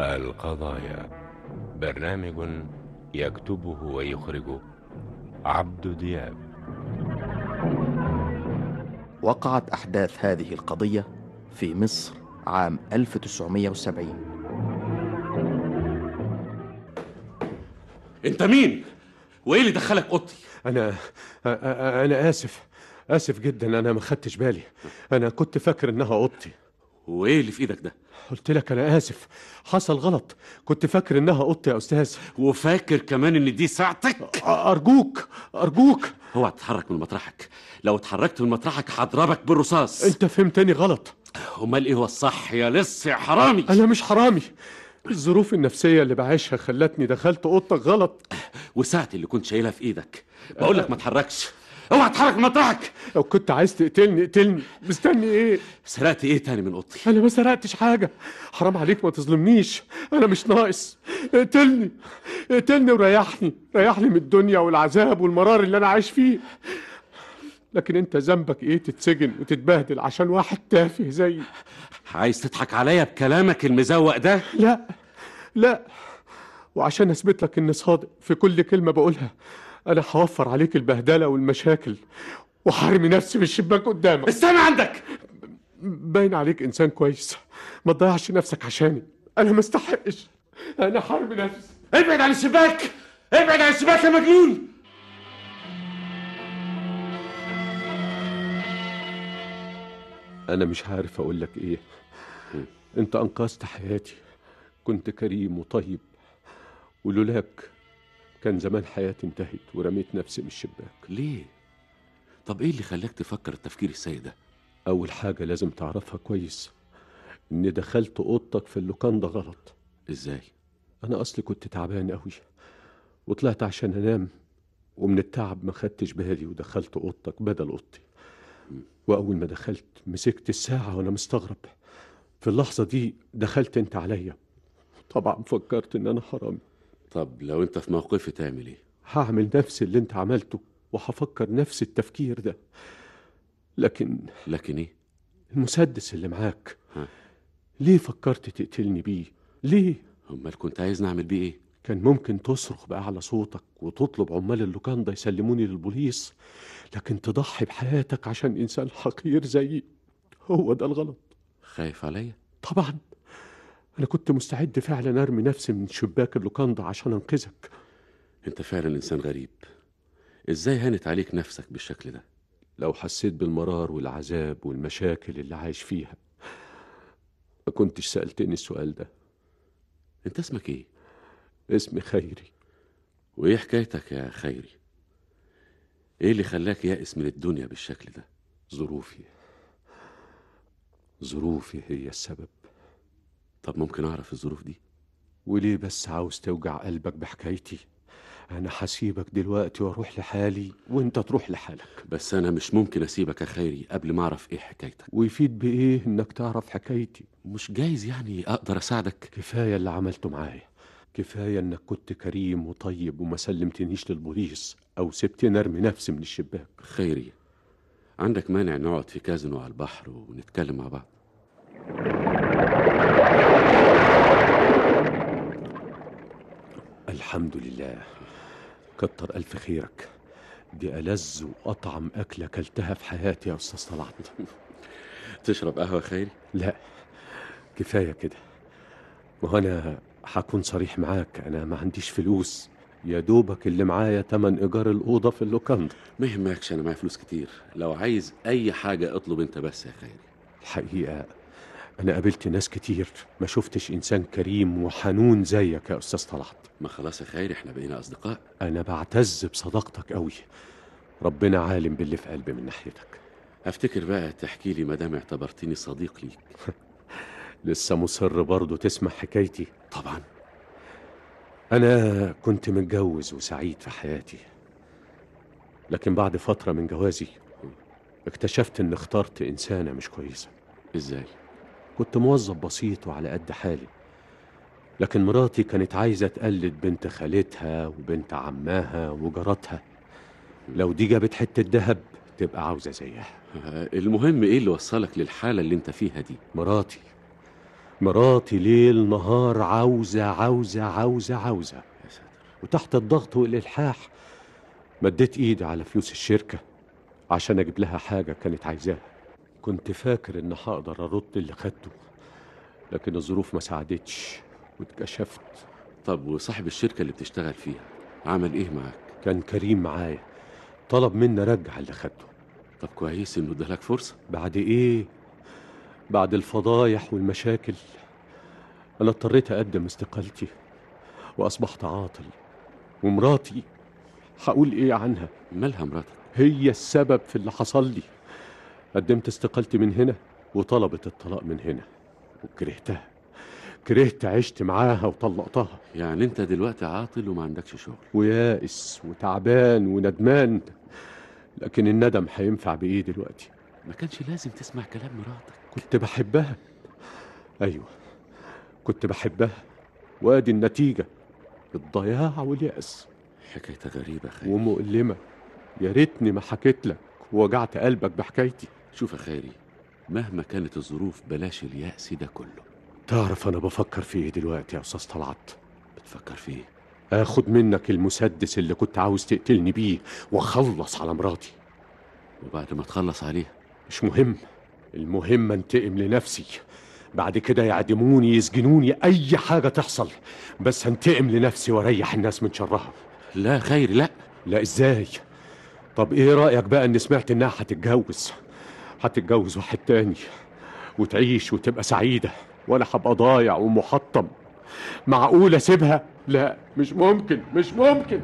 القضايا برنامج يكتبه ويخرجه عبد دياب وقعت أحداث هذه القضية في مصر عام 1970 انت مين وايه اللي دخلك اوضتي أنا أ- أ- أنا آسف آسف جدا أنا ما خدتش بالي أنا كنت فاكر إنها أوضتي وايه اللي في ايدك ده قلت لك أنا آسف حصل غلط كنت فاكر إنها أوضتي يا أستاذ وفاكر كمان ان دي ساعتك أ- أرجوك أرجوك اوعى تتحرك من مطرحك لو اتحركت من مطرحك هضربك بالرصاص أنت فهمتني غلط امال ايه هو الصح يا لص يا حرامي أنا مش حرامي الظروف النفسية اللي بعيشها خلتني دخلت أوضتك غلط وساعتي اللي كنت شايلها في ايدك بقول لك ما تتحركش اوعى تتحرك من مطرحك لو كنت عايز تقتلني اقتلني مستني إيه سرقت ايه تاني من اوضتي أنا ما سرقتش حاجة حرام عليك ما تظلمنيش أنا مش ناقص اقتلني اقتلني وريحني ريحني من الدنيا والعذاب والمرار اللي أنا عايش فيه لكن أنت ذنبك إيه تتسجن وتتبهدل عشان واحد تافه زيي عايز تضحك عليا بكلامك المزوق ده لا لا وعشان أثبت لك إني صادق في كل كلمة بقولها أنا هوفر عليك البهدلة والمشاكل وحارمي نفسي من الشباك قدامك استنى عندك باين عليك إنسان كويس ما تضيعش نفسك عشاني أنا ما استحقش أنا حارمي نفسي ابعد عن الشباك ابعد عن الشباك يا مجنون أنا مش عارف أقول لك إيه أنت أنقذت حياتي كنت كريم وطيب ولولاك كان زمان حياتي انتهت ورميت نفسي من الشباك ليه طب ايه اللي خلاك تفكر التفكير السيء ده أول حاجة لازم تعرفها كويس إني دخلت أوضتك في اللوكاندا غلط ازاي أنا أصلي كنت تعبان أوي وطلعت عشان أنام ومن التعب ما خدتش بالي ودخلت أوضتك بدل أوضتي وأول ما دخلت مسكت الساعة وأنا مستغرب في اللحظة دي دخلت أنت عليا طبعا فكرت إن أنا حرامي طب لو انت في موقفي تعمل ايه هعمل نفس اللي أنت عملته وهفكر نفس التفكير ده لكن لكن ايه المسدس اللي معاك ها. ليه فكرت تقتلني بيه ليه امال كنت عايز نعمل بيه ايه كان ممكن تصرخ بأعلى صوتك وتطلب عمال اللوكاندا يسلموني للبوليس لكن تضحي بحياتك عشان إنسان حقير زيي هو ده الغلط خايف عليا طبعا أنا كنت مستعد فعلا أرمي نفسي من شباك اللوكاندا عشان أنقذك انت فعلا انسان غريب ازاي هانت عليك نفسك بالشكل ده لو حسيت بالمرار والعذاب والمشاكل اللي عايش فيها ما كنتش سألتني السؤال ده انت اسمك ايه اسمي خيري وايه حكايتك يا خيري ايه اللي خلاك يائس من الدنيا بالشكل ده ظروفي ظروفي هي السبب طب ممكن اعرف الظروف دي وليه بس عاوز توجع قلبك بحكايتي انا هسيبك دلوقتي واروح لحالي وانت تروح لحالك بس انا مش ممكن اسيبك يا خيري قبل ما اعرف ايه حكايتك ويفيد بايه انك تعرف حكايتي مش جايز يعني اقدر اساعدك كفايه اللي عملته معايا كفايه انك كنت كريم وطيب وما سلمتنيش للبوليس او سبتني ارمي نفسي من الشباك خيري عندك مانع نقعد في كازينو على البحر ونتكلم مع بعض الحمد لله كتر الف خيرك دي ألذ وأطعم أكلة أكلتها في حياتي يا أستاذ طلعت تشرب قهوه خيري لا كفاية كده وهو أنا هكون صريح معاك أنا ما عنديش فلوس يا دوبك اللي معايا تمن إيجار الأوضة في اللوكاندا ما يهمكش انا معايا فلوس كتير لو عايز اي حاجه اطلب انت بس يا خيري الحقيقة أنا قابلت ناس كتير ما شفتش إنسان كريم وحنون زيك يا أستاذ طلعت ما خلاص يا خيري احنا بقينا اصدقاء أنا بعتز بصداقتك قوي ربنا عالم باللي في قلبي من ناحيتك افتكر بقى تحكي لي ما دام اعتبرتني صديق ليك لسه مصر برضه تسمع حكايتي طبعا أنا كنت متجوز وسعيد في حياتي لكن بعد فترة من جوازي اكتشفت إن اخترت إنسانة مش كويسة ازاي كنت موظف بسيط وعلى قد حالي لكن مراتي كانت عايزة تقلد بنت خالتها وبنت عماها وجارتها لو دي جابت حتة دهب تبقى عاوزة زيها آه، المهم ايه اللي وصلك للحاله اللي انت فيها دي مراتي مراتي ليل نهار عاوزة عاوزة عاوزة عاوزة يا ساتر وتحت الضغط والإلحاح مديت إيدي على فلوس الشركة عشان أجيب لها حاجة كانت عايزاها كنت فاكر إن هقدر أرد اللي خدته لكن الظروف ما ساعدتش واتكشفت طب وصاحب الشركة اللي بتشتغل فيها عمل ايه معاك كان كريم معايا طلب مني أرجع اللي خدته طب كويس انه ادالك فرصة بعد إيه؟ بعد الفضايح والمشاكل أنا اضطريت أقدم استقالتي وأصبحت عاطل ومراتي هقول إيه عنها؟ مالها مراتك هي السبب في اللي حصل لي قدمت استقالتي من هنا وطلبت الطلاق من هنا وكرهتها كرهت عشت معاها وطلقتها يعني انت دلوقتي عاطل وما عندكش شغل ويائس وتعبان وندمان لكن الندم هينفع بإيه دلوقتي ما كانش لازم تسمع كلام مراتك كنت بحبها أيوة كنت بحبها وادي النتيجة الضياع واليأس حكايتك غريبة يا خيري ومؤلمة يا ريتني ما حكيت لك ووجعت قلبك بحكايتي شوف يا خيري مهما كانت الظروف بلاش اليأس ده كله تعرف أنا بفكر في إيه دلوقتي يا أستاذ طلعت بتفكر في ايه آخد منك المسدس اللي كنت عاوز تقتلني بيه وأخلص على مراتي وبعد ما تخلص عليها مش مهم المهم انتقم لنفسي بعد كده يعدموني يسجنوني أي حاجة تحصل بس هنتقم لنفسي وأريح الناس من شرها لا خيري لا لا إزاي طب إيه رأيك بقى إني سمعت إنها هتتجوز هتتجوز واحد تاني وتعيش وتبقى سعيدة وأنا هبقى ضايع ومحطم معقول أسيبها؟ لا مش ممكن مش ممكن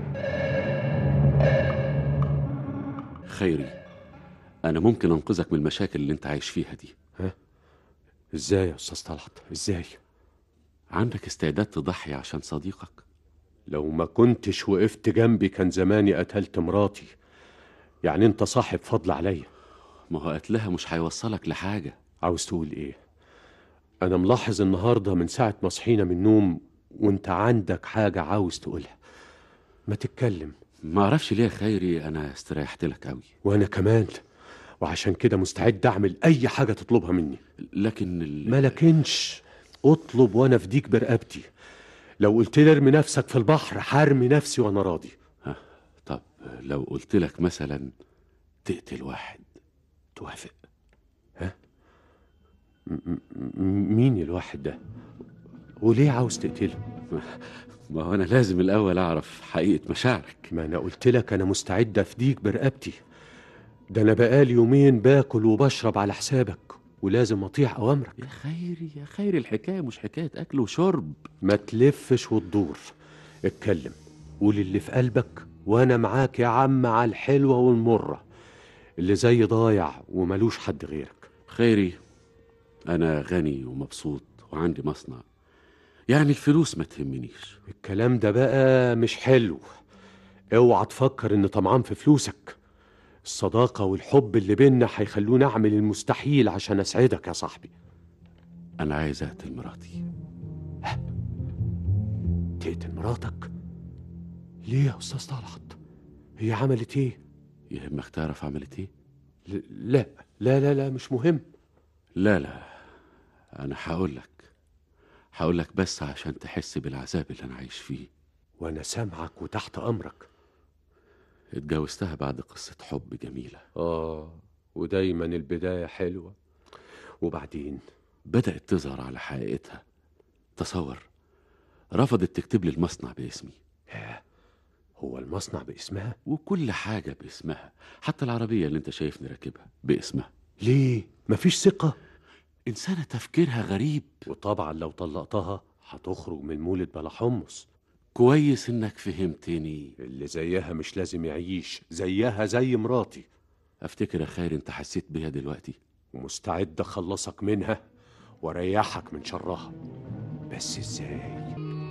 خيري انا ممكن انقذك من المشاكل اللي انت عايش فيها دي إزاي يا أستاذ طلعت؟ إزاي؟ عندك استعداد تضحي عشان صديقك لو ما كنتش وقفت جنبي كان زماني قتلت مراتي يعني انت صاحب فضل عليا ما هو قتلها مش هيوصلك لحاجة عاوز تقول ايه انا ملاحظ النهارده من ساعه ما صحينا من النوم وانت عندك حاجه عاوز تقولها ما تتكلم ما اعرفش ليه يا خيري انا استريحت لك قوي وانا كمان وعشان كده مستعد اعمل اي حاجه تطلبها مني لكن ال... ما لكنش اطلب وانا افديك برقبتي لو قلت لي ارمي نفسك في البحر هرمي نفسي وانا راضي ها، طب لو قلت لك مثلا تقتل واحد توافق م- مين الواحد ده وليه عاوز تقتله ما هو انا لازم الاول اعرف حقيقة مشاعرك ما انا قلت لك انا مستعد افديك برقبتي ده انا بقالي يومين باكل وبشرب على حسابك ولازم اطيع اوامرك يا خيري يا خيري الحكاية مش حكاية اكل وشرب ما تلفش وتدور اتكلم قول اللي في قلبك وانا معاك يا عم على الحلوه والمره اللي زي ضايع وملوش حد غيرك خيري انا غني ومبسوط وعندي مصنع يعني الفلوس ما تهمنيش الكلام ده بقى مش حلو اوعى تفكر ان طمعان في فلوسك الصداقة والحب اللي بينا هيخلوني اعمل المستحيل عشان اسعدك يا صاحبي انا عايز اقتل مراتي تقتل مراتك ليه يا استاذ طلعت هي عملت ايه يهمك تعرف عملت ايه ل- لا لا لا لا مش مهم لا لا انا هقول لك هقول لك بس عشان تحس بالعذاب اللي انا عايش فيه وانا سامعك وتحت امرك اتجوزتها بعد قصة حب جميلة اه ودايما البداية حلوة وبعدين بدأت تظهر على حقيقتها تصور رفضت تكتب لي المصنع باسمي هو المصنع باسمها وكل حاجة باسمها حتى العربية اللي انت شايفني راكبها باسمها ليه مفيش ثقة إنسانة تفكيرها غريب وطبعا لو طلقتها هتخرج من مولد بلا حمص كويس إنك فهمتني اللي زيها مش لازم يعيش زيها زي مراتي أفتكر يا خير أنت حسيت بيها دلوقتي ومستعد اخلصك منها واريحك من شرها بس ازاي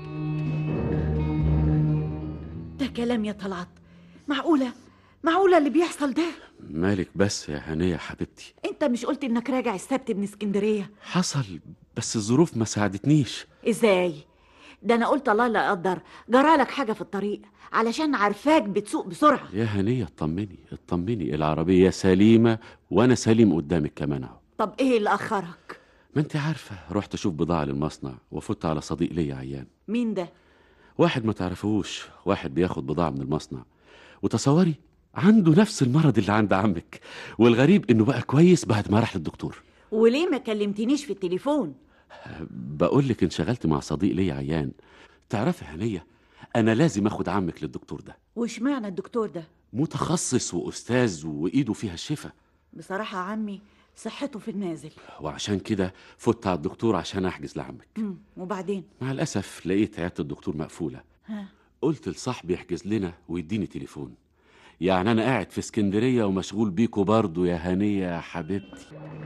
ده كلام يا طلعت معقولة معقولة اللي بيحصل ده مالك بس يا هنية حبيبتي انت مش قلت انك راجع السبت من اسكندرية حصل بس الظروف ما ساعدتنيش ازاي ده انا قلت الله لا يقدر جرالك حاجة في الطريق علشان عارفاك بتسوق بسرعة يا هنية اطمني اطمني العربية سليمة وأنا سليم قدامك كمان أهو طب ايه اللي اخرك ما انت عارفة رحت اشوف بضاعة للمصنع وفت على صديق ليا عيان مين ده واحد ما تعرفوش واحد بياخد بضاعة من المصنع وتصوري عنده نفس المرض اللي عند عمك والغريب انه بقى كويس بعد ما راح للدكتور وليه ما كلمتنيش في التليفون بقول لك انشغلت مع صديق ليا عيان تعرفي هنية انا لازم اخد عمك للدكتور ده وش معنى الدكتور ده متخصص واستاذ وايده فيها الشفا بصراحة عمي صحته في النازل وعشان كده فت على الدكتور عشان احجز لعمك مم. وبعدين مع الاسف لقيت عياده الدكتور مقفوله ها قلت لصاحبي يحجز لنا ويديني تليفون يعني انا قاعد في اسكندريه ومشغول بيكوا برضو يا هنيه يا حبيبتي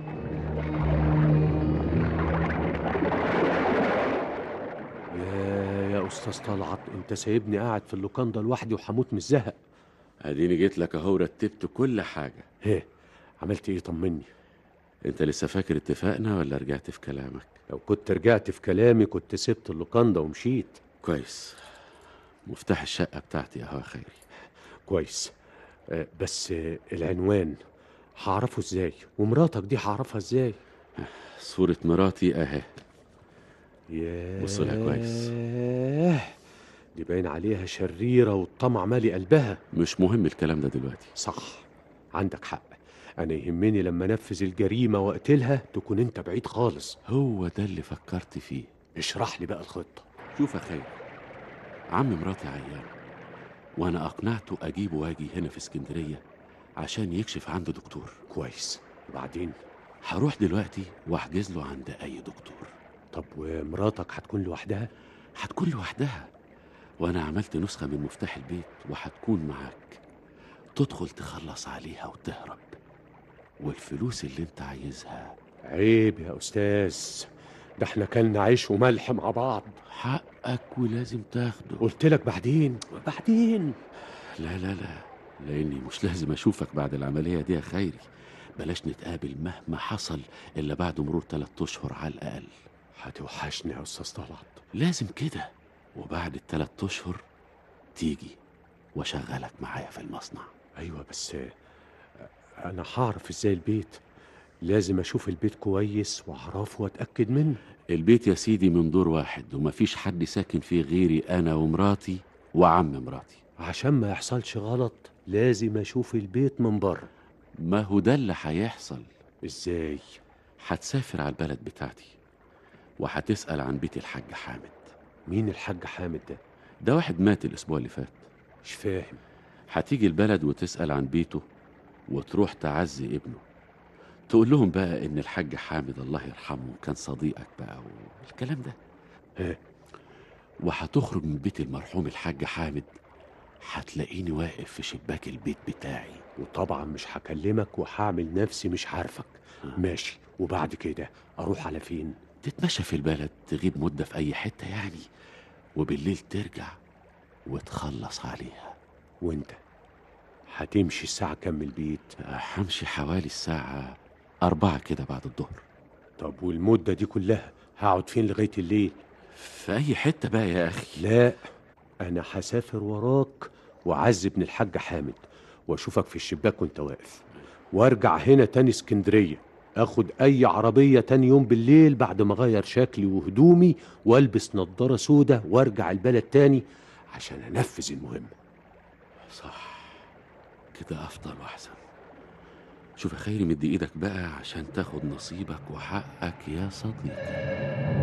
يا يا استاذ طلعت انت سايبني قاعد في اللوكاندا لوحدي وحموت من الزهق اديني جيت لك اهو رتبت كل حاجه ايه عملت ايه طمني انت لسه فاكر اتفاقنا ولا رجعت في كلامك لو كنت رجعت في كلامي كنت سبت اللوكاندا ومشيت كويس مفتاح الشقه بتاعتي اهو يا خيري كويس آه، بس آه، العنوان هعرفه ازاي ومراتك دي هعرفها ازاي صوره مراتي اهي ياه بص لها كويس. دي باين عليها شريرة والطمع مالي قلبها مش مهم الكلام ده دلوقتي صح عندك حق أنا يهمني لما أنفذ الجريمة وأقتلها تكون أنت بعيد خالص هو ده اللي فكرت فيه اشرح لي بقى الخطة شوف يا خير عم مراتي عيان وانا اقنعته اجيبه واجي هنا في اسكندريه عشان يكشف عنده دكتور كويس وبعدين هروح دلوقتي واحجز له عند اي دكتور طب ومراتك هتكون لوحدها هتكون لوحدها وانا عملت نسخه من مفتاح البيت وهتكون معاك تدخل تخلص عليها وتهرب والفلوس اللي انت عايزها عيب يا أستاذ ده احنا كلنا عيش وملح مع بعض حقك ولازم تاخده قلت لك بعدين بعدين لا لا لا لاني مش لازم اشوفك بعد العمليه دي يا خيري بلاش نتقابل مهما حصل الا بعد مرور ثلاثة اشهر على الاقل هتوحشني يا أستاذ طلعت لازم كده وبعد الثلاث اشهر تيجي واشغلك معايا في المصنع أيوة بس آه، أنا هعرف إزاي البيت لازم أشوف البيت كويس وأعرفه وأتأكد منه البيت يا سيدي من دور واحد ومفيش حد ساكن فيه غيري انا ومراتي وعم مراتي عشان ما يحصلش غلط لازم أشوف البيت من بره ما هو ده اللي هيحصل إزاي هتسافر على البلد بتاعتي وهتسأل عن بيت الحاج حامد مين الحاج حامد ده ده واحد مات الأسبوع اللي فات مش فاهم هتيجي البلد وتسأل عن بيته وتروح تعزي ابنه تقول لهم بقى إن الحاج حامد الله يرحمه كان صديقك بقى والكلام ده ها وهتخرج من بيت المرحوم الحاج حامد هتلاقيني واقف في شباك البيت بتاعي وطبعا مش هكلمك وهعمل نفسي مش عارفك ماشي وبعد كده أروح على فين تتمشى في البلد تغيب مدة في أي حتة يعني وبالليل ترجع وتخلص عليها وانت هتمشي الساعة كام من البيت همشي حوالي الساعة أربعة كده بعد الظهر طب والمدة دي كلها هقعد فين لغاية الليل في أي حتة بقى يا أخي لا أنا هسافر وراك وأعز ابن الحاج حامد وأشوفك في الشباك وأنت واقف وأرجع هنا تاني اسكندرية أخد أي عربية تاني يوم بالليل بعد ما أغير شكلي وهدومي وألبس نضارة سودة وأرجع البلد تاني عشان أنفذ المهمة صح كده أفضل وأحسن شوف يا خيري مدي إيدك بقى عشان تاخد نصيبك وحقك يا صديقي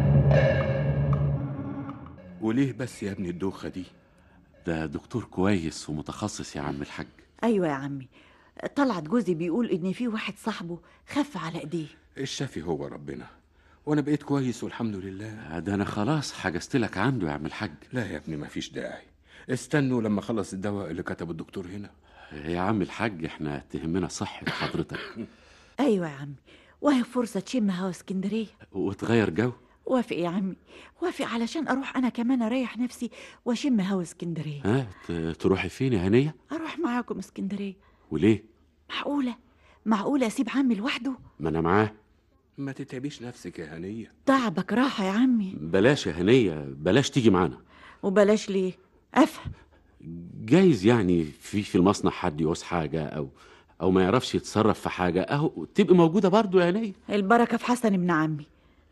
وليه بس يا ابني الدوخة دي ده دكتور كويس ومتخصص يا عم الحاج ايوه يا عمي طلعت جوزي بيقول ان في واحد صاحبه خف على ايديه الشافي هو ربنا وانا بقيت كويس والحمد لله ده أنا خلاص حجزت لك عنده يا عم الحاج لا يا ابني مفيش داعي استنوا لما اخلص الدواء اللي كتبه الدكتور هنا يا عم الحاج احنا تهمنا صحة حضرتك ايوه يا عمي وهي فرصه تشم هوا اسكندريه وتغير جو وافق يا عمي وافق علشان اروح انا كمان اريح نفسي واشم هوا اسكندريه ها ت- تروحي فين يا هنية اروح معاكم اسكندريه وليه معقوله معقوله اسيب عمي لوحده ما أنا معاه ما تتعبيش نفسك يا هنية تعبك راحه يا عمي بلاش يا هنية بلاش تيجي معانا وبلاش ليه افهم جايز يعني في في المصنع حد يعوز حاجة أو أو ما يعرفش يتصرف في حاجة أهو تبقى موجودة برضو يا هنية البركه في حسن ابن عمي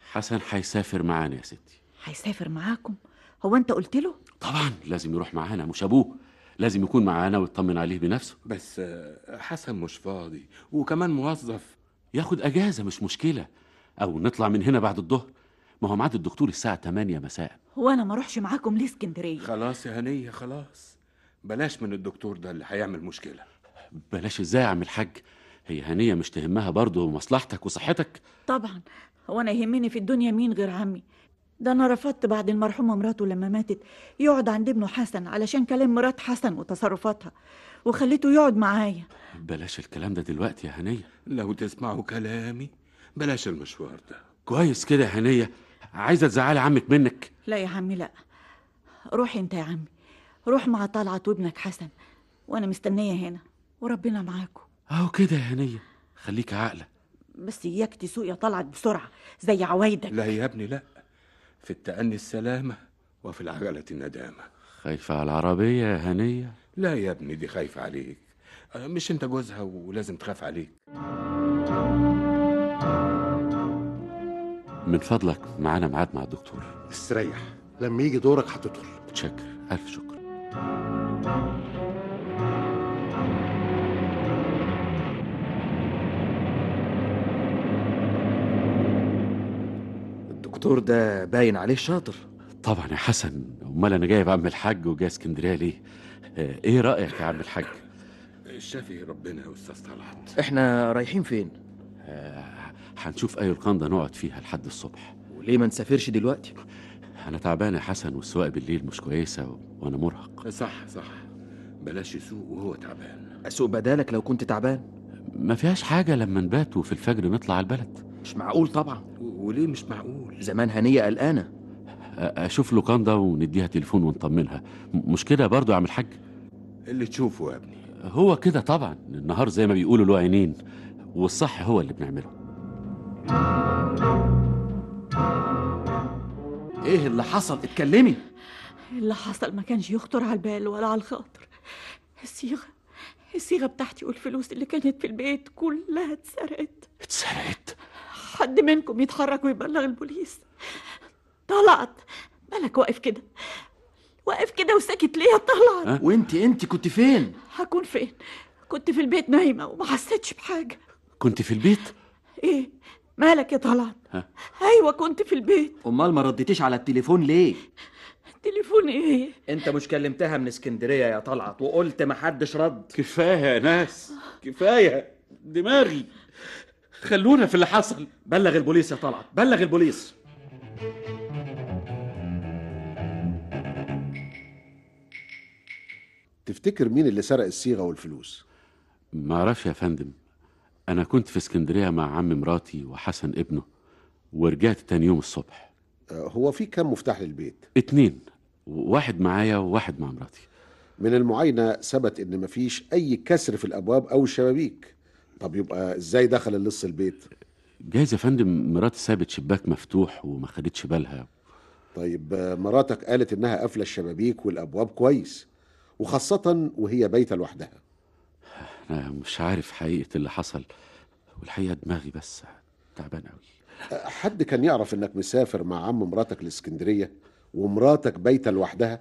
حسن هيسافر معانا يا ستي هيسافر معاكم هو انت قلت له طبعا لازم يروح معانا مش ابوه لازم يكون معانا ويطمن عليه بنفسه بس آه، حسن مش فاضي وكمان موظف ياخد اجازه مش مشكله او نطلع من هنا بعد الظهر ما هو ميعاد الدكتور الساعه 8 مساء هو انا ما اروحش معاكم ليه اسكندريه خلاص يا هنية خلاص بلاش من الدكتور ده اللي هيعمل مشكلة بلاش ازاي يا عم الحاج هي هنيه مش تهمها برضه مصلحتك وصحتك طبعا هو انا يهمني في الدنيا مين غير عمي ده انا رفضت بعد المرحومه مراته لما ماتت يقعد عند ابنه حسن علشان كلام مرات حسن وتصرفاتها وخليته يقعد معايا بلاش الكلام ده دلوقتي يا هنيه لو تسمعوا كلامي بلاش المشوار ده كويس كده يا هنيه عايزه تزعلي عمك منك لا يا عمي لا روح انت يا عمي روح مع طلعت وابنك حسن وانا مستنيه هنا وربنا معاكم اهو كده يا هنيه خليك عاقله بس اياك تسوق يا طلعت بسرعه زي عوايدك لا يا ابني لا في التأني السلامة وفي العجلة الندامة خايفه على العربيه يا هنيه لا يا ابني دي خايفة عليك آه، مش انت جوزها ولازم تخاف عليك من فضلك معانا ميعاد مع الدكتور استريح لما يجي دورك هتدخل متشكر الف شكر الدكتور ده باين عليه شاطر طبعا يا حسن امال انا جايب عم الحاج وجاي اسكندريه ليه آه، ايه رايك يا عم الحاج شافي ربنا يا أستاذ طلعت احنا رايحين فين آه، هنشوف اي لقنده نقعد فيها لحد الصبح وليه ما نسافرش دلوقتي انا تعبان يا حسن والسواقه بالليل مش كويسه و... وانا مرهق صح صح بلاش يسوق وهو تعبان اسوق بدالك لو كنت تعبان ما فيهاش حاجه لما نبات وفي الفجر نطلع على البلد مش معقول طبعا و- وليه مش معقول زمان هنية قلقانة آه، اشوف لقنده ونديها تليفون ونطمنها م- مش كده برضو يا عم الحاج اللي تشوفه يا ابني هو كده طبعا النهار زي ما بيقولوا له عينين والصح هو اللي بنعمله ايه اللي حصل اتكلمي اللي حصل ما كانش يخطر على البال ولا على الخاطر الصيغه الصيغه بتاعتي والفلوس اللي كانت في البيت كلها اتسرقت اتسرقت حد منكم يتحرك ويبلغ البوليس طلعت مالك واقف كده واقف كده وساكت ليه يا طلعت أه؟ وانت انت كنت فين هكون فين كنت في البيت نايمه وما حسيتش بحاجه كنت في البيت ايه مالك يا طلعت ها؟ ايوه كنت في البيت امال ما رديتيش على التليفون ليه تليفون ايه انت مش كلمتها من اسكندريه يا طلعت وقلت ما حدش رد كفايه يا ناس كفايه دماغي خلونا في اللي حصل بلغ البوليس يا طلعت بلغ البوليس تفتكر مين اللي سرق الصيغه والفلوس ما اعرفش يا فندم انا كنت في اسكندريه مع عم مراتي وحسن ابنه ورجعت تاني يوم الصبح آه، هو في كام مفتاح للبيت اتنين واحد معايا وواحد مع مراتي من المعاينه ثبت ان مفيش اي كسر في الابواب او الشبابيك طب يبقى ازاي دخل اللص البيت جايز يا فندم مراتي سابت شباك مفتوح وما خدتش بالها طيب آه، مراتك قالت انها قافله الشبابيك والابواب كويس وخاصه وهي بايته لوحدها انا مش عارف حقيقه اللي حصل والحقيقه دماغي بس تعبان قوي آه، حد كان يعرف انك مسافر مع عم مراتك الاسكندريه ومراتك بايته لوحدها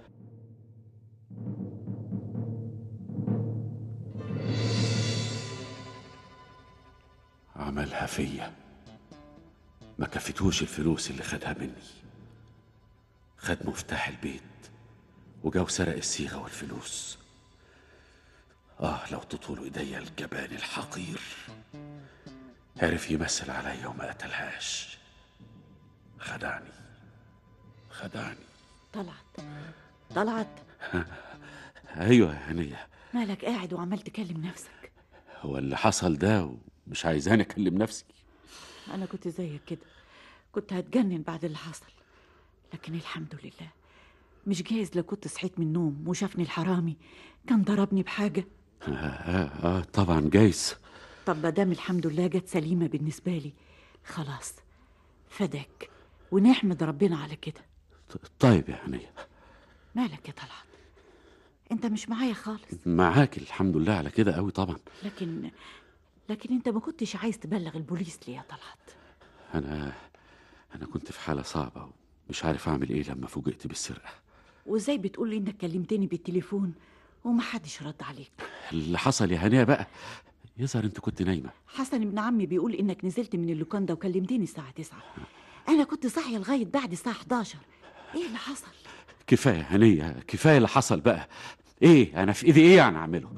عملها فيا ما كفتوش الفلوس اللي خدها مني خد مفتاح البيت وجا وسرق الصيغة والفلوس آه لو تطول إيديا الجبان الحقير عرف يمثل عليا وما قتلهاش خدعني خدعني طلعت طلعت أيوة يا هنية مالك قاعد وعمال تكلم نفسك هو اللي حصل ده ومش عايزاني أكلم نفسي انا كنت زيك كده كنت هتجنن بعد اللي حصل لكن الحمد لله مش جايز لو كنت صحيت من النوم وشافني الحرامي كان ضربني بحاجه آه, آه, آه طبعا جايز طب ما دام الحمد لله جت سليمه بالنسبه لي خلاص فداك ونحمد ربنا على كده ط- طيب يا هنية مالك يا طلعت انت مش معايا خالص معاك الحمد لله على كده قوي طبعا لكن لكن انت ما كنتش عايز تبلغ البوليس ليه يا طلعت انا أنا كنت في حالة صعبة ومش عارف أعمل إيه لما فوجئت بالسرقة وازاي بتقول لي انك كلمتني بالتليفون ومحدش رد عليك اللي حصل يا هنية بقى يظهر أنت كنت نايمة حسن ابن عمي بيقول انك نزلت من اللوكاندا وكلمتني الساعه 9 انا كنت صاحيه لغايه بعد الساعه 11 ايه اللي حصل كفاية هنية كفاية اللي حصل بقى إيه أنا في إيدي إيه يعني أعمله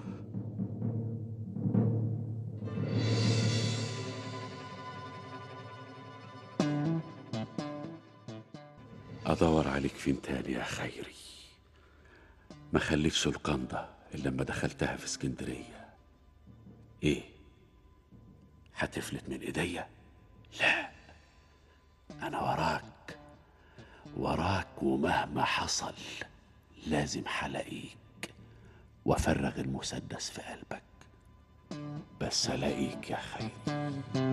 أدور عليك فين تاني يا خيري ما خليتش القندة إلا لما دخلتها في اسكندرية إيه هتفلت من إيديا لا أنا وراك وراك ومهما حصل لازم حلاقيك وافرغ المسدس في قلبك بس الاقيك يا خيري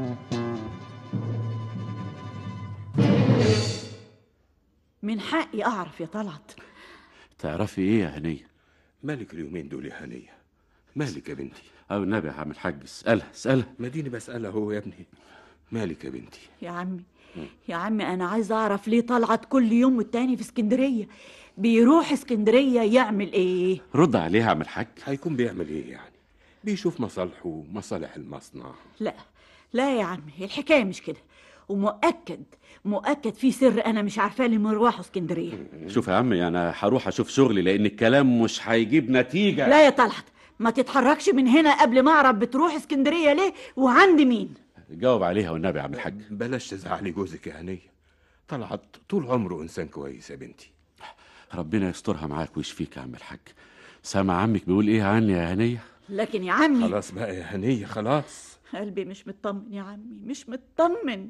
من حقي اعرف يا طلعت تعرفي ايه يا هنيه مالك اليومين دول يا هنية مالك يا بنتي او النبي يا عم الحاج اسالها اسالها ما ديني بسألها هو يا ابني مالك يا بنتي يا عمي يا عمي انا عايزه اعرف ليه طلعت كل يوم والتاني في اسكندريه بيروح اسكندريه يعمل ايه رد عليها يا عم الحاج هيكون بيعمل ايه يعني بيشوف مصالحه ومصالح المصنع لا لا يا عمي الحكايه مش كده ومؤكد مؤكد في سر انا مش عارفاه لمروحه اسكندريه شوف يا عمي انا هروح اشوف شغلي لان الكلام مش هيجيب نتيجه لا يا طلعت ما تتحركش من هنا قبل ما اعرف بتروح اسكندريه ليه وعند مين جاوب عليها والنبي يا عم الحاج بلاش تزعلي جوزك يا هنية طلعت طول عمره إنسان كويس يا بنتي ربنا يسترها معاك ويشفيك يا عم الحاج سامع عمك بيقول ايه عني يا هنيه لكن يا عمي خلاص بقى يا هنية خلاص قلبي مش مطمن يا عمي مش مطمن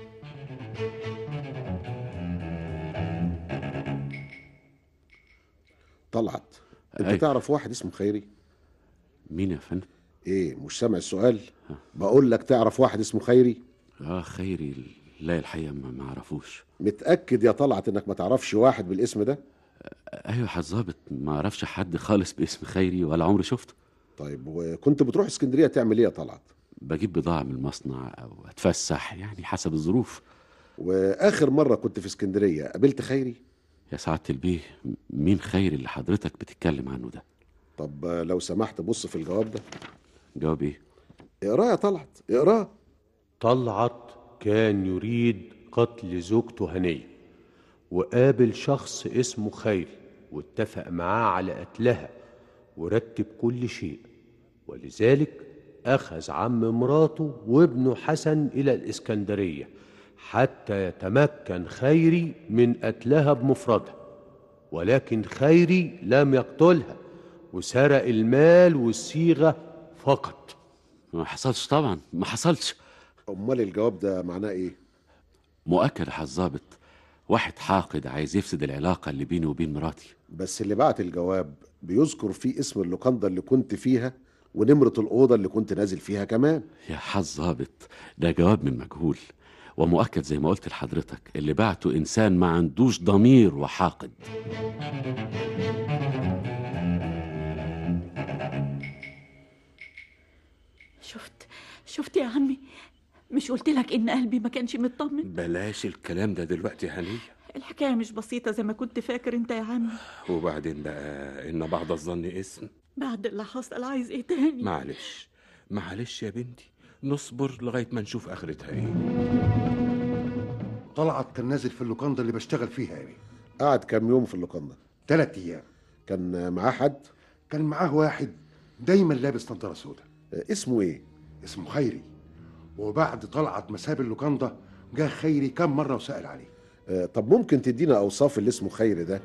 طلعت انت أيوة. تعرف واحد اسمه خيري مين يا فندم ايه مش سامع السؤال بقول لك تعرف واحد اسمه خيري اه خيري لا الحقيقه ما ما اعرفوش متأكد يا طلعت انك ما تعرفش واحد بالاسم ده ايوه حظابط ما اعرفش حد خالص باسم خيري ولا عمري شفته طيب وكنت بتروح اسكندرية تعمل ايه يا طلعت بجيب بضاعة من المصنع أو أتفسح يعني حسب الظروف واخر مرة كنت في اسكندرية قابلت خيري يا سعادة البيه مين خيري اللي حضرتك بتتكلم عنه ده طب لو سمحت بص في الجواب ده جواب إيه اقراه يا طلعت اقراه طلعت كان يريد قتل زوجته هنية وقابل شخص اسمه خيري واتفق معاه على قتلها ورتب كل شيء ولذلك أخذ عم مراته وابنه حسن إلى الإسكندرية حتى يتمكن خيري من قتلها بمفردها ولكن خيري لم يقتلها وسرق المال والصيغة فقط ما حصلش طبعا ما حصلش امال الجواب ده معناه ايه مؤكد يا حظابط واحد حاقد عايز يفسد العلاقة اللي بيني وبين مراتي بس اللي بعت الجواب بيذكر فيه اسم اللوكاندا اللي كنت فيها ونمرة الأوضة اللي كنت نازل فيها كمان يا حظابط ده جواب من مجهول ومؤكد زي ما قلت لحضرتك اللي بعته إنسان ما عندوش ضمير وحاقد شفت شفت يا عمي مش قلت لك ان قلبي ما كانش مطمن بلاش الكلام ده دلوقتي يا هنية الحكايه مش بسيطه زي ما كنت فاكر انت يا عمي وبعدين بقى إن بعض الظن اسم بعد اللي حصل عايز ايه تاني معلش معلش يا بنتي نصبر لغاية ما نشوف آخرتها إيه طلعت كان نازل في اللوكاندا اللي بشتغل فيها يعني قعد كام يوم في اللوكاندا ثلاث ايام كان معاه حد كان معاه واحد دايما لابس نظاره سودا اسمه ايه اسمه خيري وبعد طلعت مساب اللوكاندا جه خيري كم مره وسال عليه آه، طب ممكن تدينا اوصاف اللي اسمه خيري ده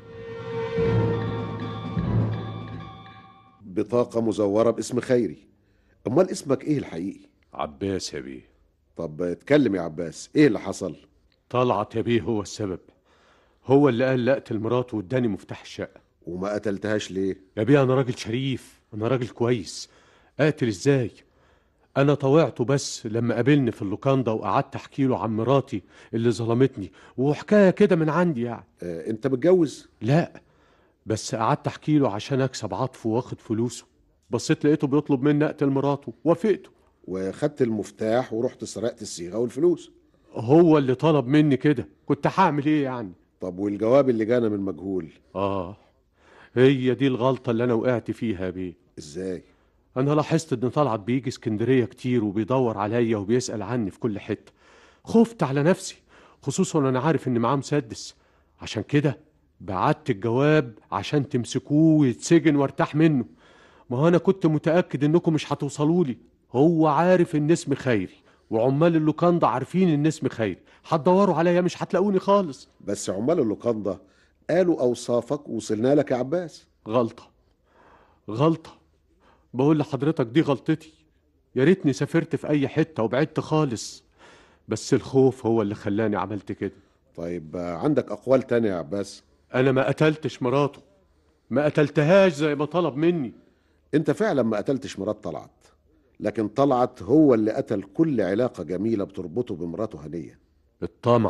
بطاقة مزورة باسم خيري امال اسمك ايه الحقيقي عباس يا بيه طب اتكلم يا عباس ايه اللي حصل طلعت يا بيه هو السبب هو اللي قال لا اقتل مراته واداني مفتاح الشقة وما قتلتهاش ليه يا بيه انا راجل شريف انا راجل كويس اقتل ازاي انا طوعته بس لما قابلني في اللوكاندا وقعدت احكي له عن مراتي اللي ظلمتني وحكايه كده من عندي يعني آه، انت متجوز لا بس قعدت احكي له عشان اكسب عطفه واخد فلوسه بصيت لقيته بيطلب مني اقتل مراته وافقته وخدت المفتاح ورحت سرقت الصيغة والفلوس هو اللي طلب مني كده كنت هعمل ايه يعني طب والجواب اللي جانا من مجهول اه هي دي الغلطة اللي انا وقعت فيها يا بيه ازاي انا لاحظت ان طلعت بيجي اسكندرية كتير وبيدور عليا وبيسأل عني في كل حتة خفت على نفسي خصوصا انا عارف ان معاه مسدس عشان كده بعت الجواب عشان تمسكوه ويتسجن وارتاح منه ما هو انا كنت متأكد انكم مش هتوصلوا لي هو عارف ان اسمي خيري وعمال اللوكاندا عارفين ان اسمي خيري هتدوروا عليا مش هتلاقوني خالص بس عمال اللوكاندا قالوا اوصافك وصلنا لك يا عباس غلطة غلطة بقول لحضرتك دي غلطتي يا ريتني سافرت في أي حتة وبعدت خالص بس الخوف هو اللي خلاني عملت كده طيب آه، عندك اقوال تانية يا عباس أنا ما قتلتش مراته ما قتلتهاش زي ما طلب مني انت فعلا ما قتلتش مرات طلعت لكن طلعت هو اللي قتل كل علاقة جميلة بتربطه بمراته هنية الطمع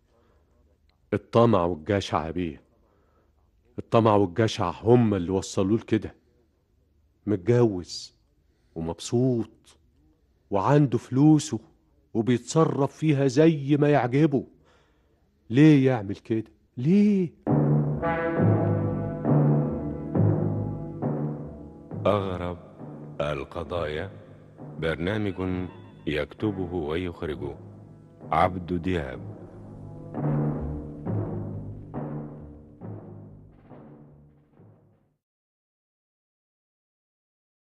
الطمع والجشع يا بيه الطمع والجشع هما اللي وصلوه لكده متجوز ومبسوط وعنده فلوسه وبيتصرف فيها زي ما يعجبه ليه يعمل كده ليه أغرب القضايا برنامج يكتبه ويخرجه عبد دياب